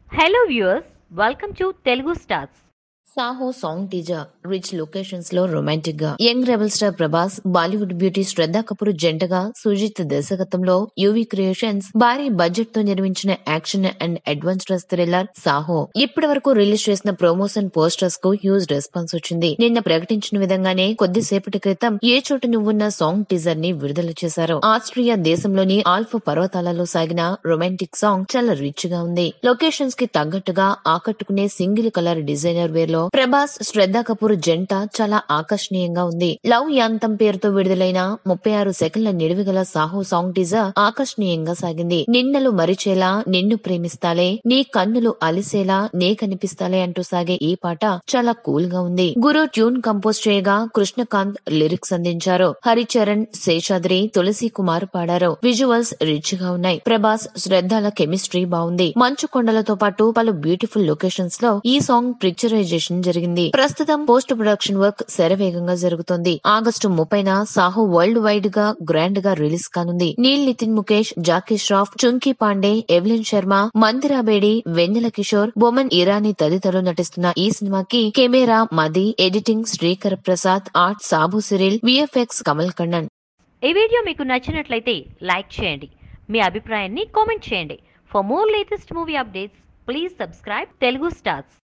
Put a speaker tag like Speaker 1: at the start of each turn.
Speaker 1: hello viewers welcome to Telugu stars
Speaker 2: Saaho song teaser rich locations లో romantic గా young rebel star Prabhas Bollywood beauty Shraddha Kapoor జంటగా సుజిత్ దర్శకత్వంలో UV creations భారీ budget తో నిర్మించిన action and adventurous thriller Saaho ఇప్పటి వరకు రిలీజ్ చేసిన ప్రమోషన్ పోస్టర్స్ కు హ్యూజ్ రెస్పాన్స్ వచ్చింది నిన్న ప్రకటించిన విధంగానే కొద్దిసేపటి క్రితం ఏ చోట నువ్వున్న సాంగ్ టీజర్ ని విడుదల చేశారు ఆస్ట్రియా దేశంలోని ఆల్ఫా పర్వతాలలో సాగిన రొమాంటిక్ సాంగ్ చాలా రిచ్ గా ఉంది లొకేషన్స్ కి తగ్గట్టుగా ఆకట్టుకునే సింగిల్ కలర్ డిజైనర్ వేర్ లో ప్రభాస్ శ్రద్ధ కపూర్ జంట చాలా ఆకర్షణీయంగా ఉంది లవ్ యాంతం పేరుతో విడుదలైన ముప్పై ఆరు సెకండ్ల నిడివిగల సాహో సాంగ్ టీజర్ ఆకర్షణీయంగా సాగింది నిన్నలు మరిచేలా నిన్ను ప్రేమిస్తాలే నీ కన్నులు అలిసేలా నే కనిపిస్తాలే అంటూ సాగే ఈ పాట చాలా కూల్ గా ఉంది గురు ట్యూన్ కంపోజ్ చేయగా కృష్ణకాంత్ లిరిక్స్ అందించారు హరిచరణ్ శేషాద్రి తులసి కుమార్ పాడారు విజువల్స్ రిచ్ గా ఉన్నాయి ప్రభాస్ శ్రద్ధల కెమిస్ట్రీ బాగుంది మంచు కొండలతో పాటు పలు బ్యూటిఫుల్ లొకేషన్స్ లో ఈ సాంగ్ పిక్చరైజేషన్ జరిగింది ప్రస్తుతం పోస్ట్ ప్రొడక్షన్ వర్క్ శరవేగంగా జరుగుతోంది ఆగస్టు ముప్పైన సాహో వరల్డ్ వైడ్ గా గ్రాండ్ గా రిలీజ్ కానుంది నీల్ నితిన్ ముఖేష్ జాకీ ష్రాఫ్ చుంకీ పాండే ఎవలిన్ శర్మ మందిరా బేడి వెన్నెల కిషోర్ బొమన్ ఇరానీ తదితరులు నటిస్తున్న ఈ సినిమాకి camera Madhi editing Sreekar Prasad art Sabu Cyril VFX Kamal Kannan
Speaker 1: ఈ వీడియో మీకు నచ్చినట్లయితే లైక్ చేయండి మీ అభిప్రాయాన్ని కామెంట్ చేయండి for more latest movie updates please subscribe Telugu stars